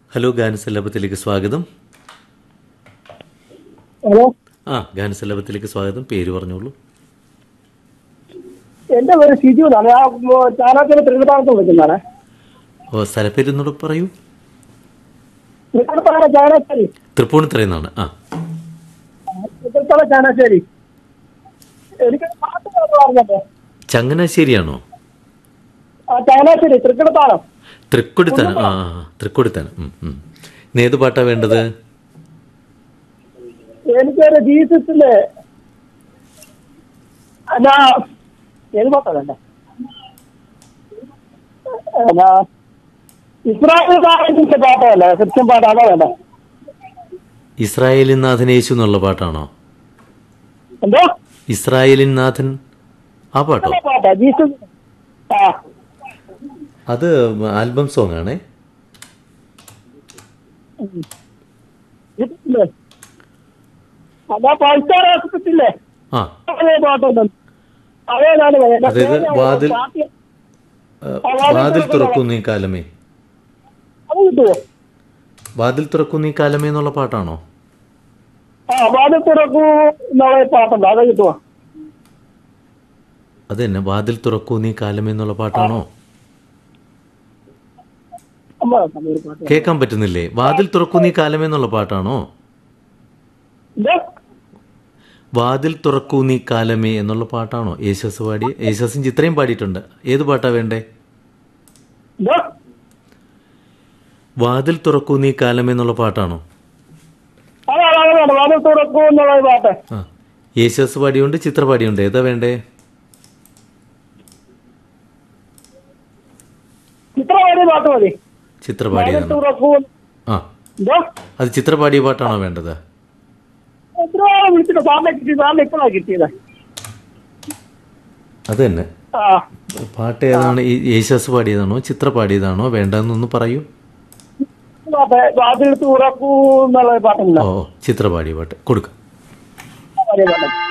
Hello ഗാനസല്ലാപത്തിലേക്ക് സ്വാഗതം hello ആ ഗാനസല്ലാപത്തിലേക്ക് സ്വാഗതം പേര് പറഞ്ഞോളൂ എന്റെ പേര് ഷിജു എന്നാണ് ഞാൻ ചാനാത്തിന് തൃക്കട്ടാളത്ത് വിളിക്കുന്നതാണ് ഓ സ്ഥലപ്പേരെന്നോട് പറയൂ തൃക്കട്ടാള ചാനാശ്ശേരി തൃപ്പൂണിത്തറയിൽ നിന്നാണ് ആ തൃക്കട്ടാള ചാനാശ്ശേരി എനിക്ക് പാട്ട് കേൾക്കാൻ പറഞ്ഞപ്പോ ചങ്ങനാശ്ശേരിയാണോ ആ ചാനാശ്ശേരി തൃക്കടത്താളം തൃക്കൊടിത്താനം ആ ആ, ആ, തൃക്കൊടിത്താനം ഉം, ഉം. ഇന്ന് ഏത് പാട്ടാ വേണ്ടത് എനിക്കൊരു ജീസസിന്റെ എന്നാ ഏത് പാട്ടാ വേണ്ട എന്നാ ഇസ്രായേൽ സാഹിത്യത്തിന്റെ പാട്ടല്ല ക്രിസ്ത്യൻ പാട്ട് അതാ വേണ്ട ഇസ്രായേലിൻ നാഥൻ യേശു എന്നുള്ള പാട്ടാണോ എന്തോ ഇസ്രായേലിൻ നാഥൻ ആ പാട്ടോ നല്ല പാട്ടാ ജീസസ് ആ അത് ആൽബം സോങ് ആണേ ഇതില്ലേ അതാ പൾസാർ ആസ്പത്രിയില്ലേ ആ അതേ പാട്ടുണ്ട് അതേതാണ് വേണ്ടത്. അതായത് വാതിൽ- പാർട്ടി- ആ, വാതിൽ തുറക്കുന്നീ കാലമേ അത് കിട്ടുമോ വാതിൽ തുറക്കുന്നീ കാലമേ എന്നുള്ള പാട്ടാണോ ആ വാതിൽ തുറക്കൂ എന്നുള്ള പാട്ടുണ്ട് അത് കിട്ടുമോ അത് തന്നെ വാതിൽ തുറക്കൂ നീ കാലമേ എന്നുള്ള പാട്ടാണോ അമ്മ തന്ന ഒരു പാട്ട് കേൾക്കാൻ പറ്റുന്നില്ലേ വാതിൽ തുറക്കൂ നീ കാലമേ എന്നുള്ള പാട്ടാണോ എന്തോ വാതിൽ തുറക്കൂ നീ കാലമേ എന്നുള്ള പാട്ടാണോ യേശസ് പാടി യേശസും ചിത്രയും പാടിയിട്ടുണ്ട് ഏത് പാട്ടാ വേണ്ടേ എന്തോ വാതിൽ തുറക്കൂ നീ കാലമേ എന്നുള്ള പാട്ടാണോ അതെ അതെ അതെ വാതിൽ തുറക്കൂ എന്നുള്ള ഒരു പാട്ട് ആ യേശസ് പാടിയുണ്ട് ചിത്ര പാടിയുണ്ട് ഏതാ വേണ്ടേ ഇത്ര വലിയ പാട്ട് മതി ചിത്ര വാതിൽ പാടിയതാണോ തുറക്കൂ ആ എന്തോ അത് ചിത്ര പാടിയ പാട്ടാണോ വേണ്ടത് എത്ര ആളെ വിളിച്ചിട്ട് സാറിനെ കിട്ടി സാറിന് ഇപ്പോഴാണ് കിട്ടിയത് അത് തന്നെ ആ പാട്ട് ഏതാണ് ഈ യേശസ് പാടിയതാണോ ചിത്ര പാടിയതാണോ വേണ്ടതെന്നൊന്ന് പറയൂ പാട്ട് വാതിൽ തുറക്കൂ എന്നുള്ള ഒരു പാട്ടുണ്ടല്ലോ ഓ ചിത്ര പാടിയ പാട്ട് കൊടുക്കാം വലിയ പാട്ട്